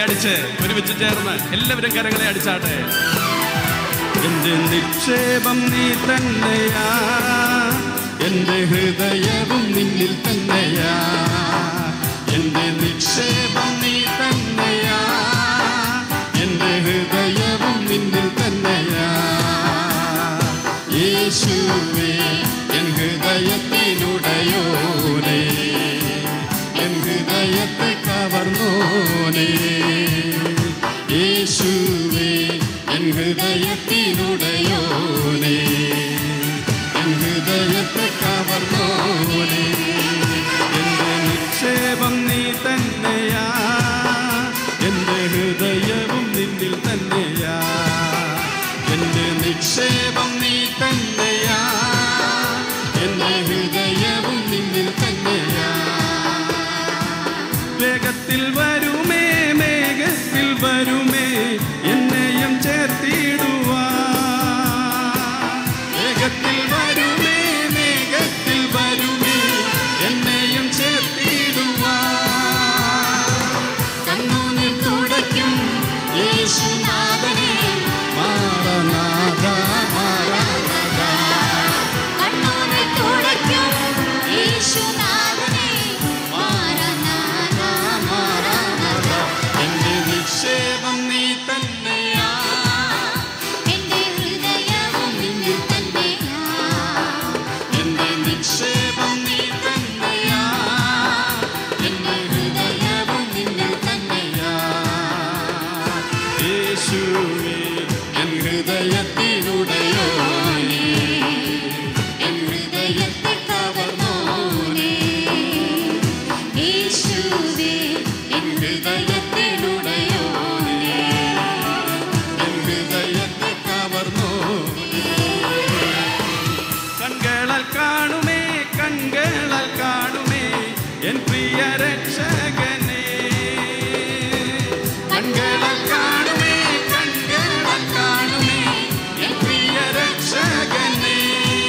അടിച്ച് ഒരുമിച്ച് ചേർന്ന് എല്ലാവരും കരങ്ങളെ അടിച്ചാട്ടെ എന്റെ നിക്ഷേപം നീ തന്നെയാ എന്റെ ഹൃദയവും നിന്നിൽ തന്നെയാ എന്റെ നിക്ഷേപം നീ തന്നെയാ എന്റെ ഹൃദയവും നിന്നിൽ തന്നെയാ യേശുവേ എൻ ഹൃദയത്തിനുടയോനേ എൻ ഹൃദയത്തെ കവർന്നോനേ യേശുവേ എൻ ഹൃദയത്തിനുടയോനേ എൻ ഹൃദയത്തെ കവർന്നോനേ എന്റെ നിക്ഷേപം നീ തന്നെയാ എന്റെ ഹൃദയവും നിന്നിൽ തന്നെയാ എന്റെ നിക്ഷേപം നീ തന്നെയാ എന്റെ ഹൃദയവും നിന്നിൽ തന്നെയാ വേഗത്തിൽ വരുമേ മേഘത്തിൽ വരുമേ എന്നെയും ചേർത്തിടുവാ വേഗത്തിൽ വരുമേ മേഘത്തിൽ വരുമേ എന്നെയും ചേർത്തിടുവാ കണ്ണുനീർ തുടയ്ക്കും യേശുനാഥനെ മാറനാഥ മാറനാഥ കണ്ണുനീർ തുടയ്ക്കും യേശുനാഥനെ മാറനാഥ മാറനാഥ എന്റെ നിക്ഷേപം നീ തന്നെയാ എന്റെ ഹൃദയവും നിന്നിൽ തന്നെയാ എന്റെ നിക്ഷേപം നീ തന്നെയാ എന്റെ ഹൃദയവും നിന്നിൽ തന്നെയാ യേശുവേ എൻ ഹൃദയത്തിനുടയോനേ എൻ ഹൃദയത്തെ കവർന്നോനേ യേശുവേ എൻ ഹൃദയത്തിനുടയോനേ എൻ ഹൃദയത്തെ കവർന്നോനേ കൺകളാൽ കാണുമേ കൺകളാൽ കാണുമേ എൻ പ്രിയ രക്ഷകനെ കൺകളാൽ കാണുമേ കൺകളാൽ കാണുമേ എൻ പ്രിയ രക്ഷകനെ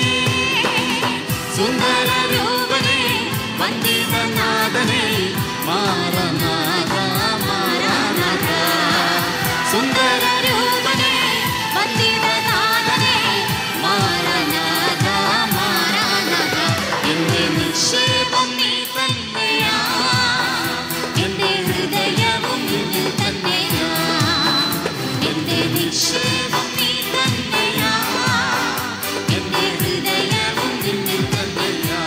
സുന്ദര രൂപനെ വന്ദിതനാഥനെ മാറനാഥ മാറനാഥ സുന്ദര രൂപനെ വന്ദിതനാഥനെ മാറനാഥ മാറനാഥ എന്റെ നിക്ഷേപം നീ തന്നെയാ എന്റെ ഹൃദയവും നിന്നിൽ തന്നെയാ എന്റെ നിക്ഷേപം നീ തന്നെയാ എന്റെ ഹൃദയവും നിന്നിൽ തന്നെയാ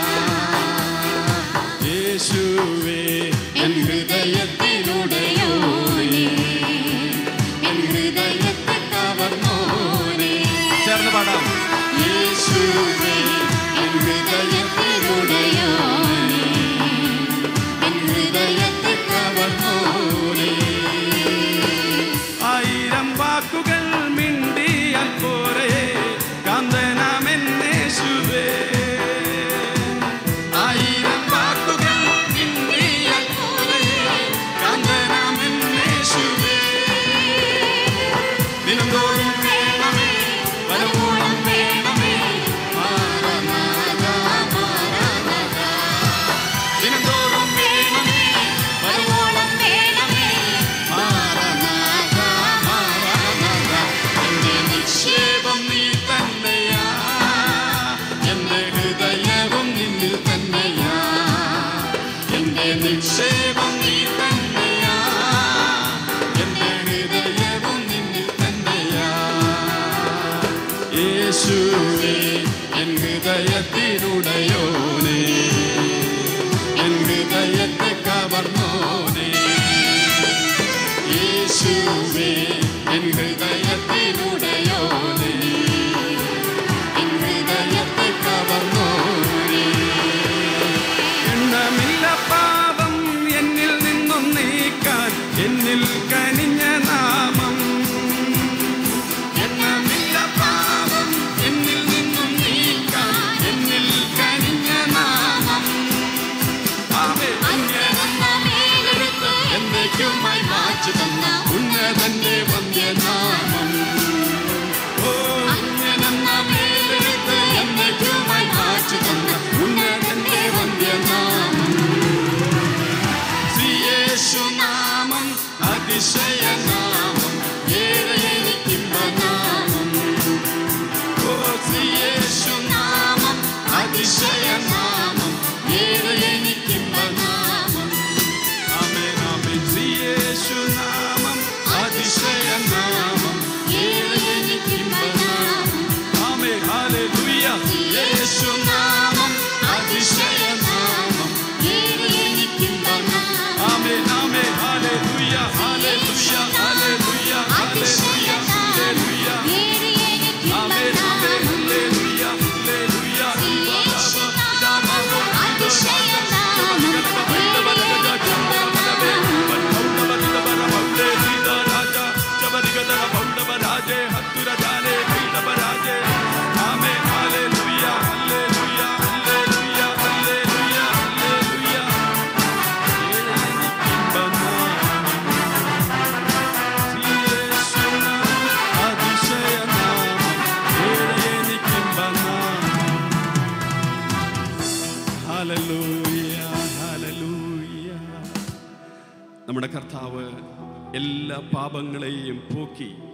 യേശുവേ എൻ ഹൃദയത്തിനുടയോനേ എൻ ഹൃദയത്തെ കവർന്നോനേ ചേർന്ന് പാടാം യേശുവേ എൻ ഹൃദയത്തിനുടയോനേ എൻ ഹൃദയത്തെ കവർന്നോനേ ആയിരം വാക്കുകൾ മിണ്ടിയാൽ പോരെ കാന്തനാമെന്നേശുവേ ആയിരം വാക്കുകൾ മിണ്ടിയാൽ പോരെ കാന്തനാമെന്നേശുവേ ദിനംതോറും വേണമേ വരവോളം വേണമേ മാറനാഥ മാറനാഥ ദിനംതോറും വേണമേ വരവോളം വേണമേ മാറനാഥ മാറനാഥ എന്റെ നിക്ഷേപം നീ തന്നെയാ എന്റെ ഹൃദയവും നിന്നിൽ തന്നെയാ എന്റെ നിക്ഷേപം നീ തന്നെയാ എന്റെ ഹൃദയവും നിന്നിൽ തന്നെയാ യേശുവേ എൻ ഹൃദയത്തിനുടയോനേ എൻ ഹൃദയത്തെ കവർന്നോനേ യേശുവേ എൻ ഹൃദയത്തിനുടയോനേ എൻ ഹൃദയത്തെ കവർന്നോനേ എണ്ണമില്ല പാപം എന്നിൽ നിന്നും നീക്കാൻ എന്നിൽ കനിഞ്ഞ നാമം എണ്ണമില്ല പാപം എന്നിൽ നിന്നും നീക്കാൻ എന്നിൽ കനിഞ്ഞ യേശുനാമം അതിശയനാമം ഏറെ എനിക്കിമ്പനാമം ആമേൻ ആമേൻ ഹല്ലേലൂയ ഹല്ലേലൂയ ഹല്ലേലൂയ ഹല്ലേലൂയ ഹല്ലേലൂയ ആമേൻ ആമേൻ ഹല്ലേലൂയ ഹല്ലേലൂയ ആമേൻ ഹല്ലേലൂയ ഹല്ലേലൂയ ഹല്ലേലൂയ ഹല്ലേലൂയ ഹല്ലേലൂയ നമ്മുടെ കർത്താവ് എല്ലാ പാപങ്ങളെയും പോക്കി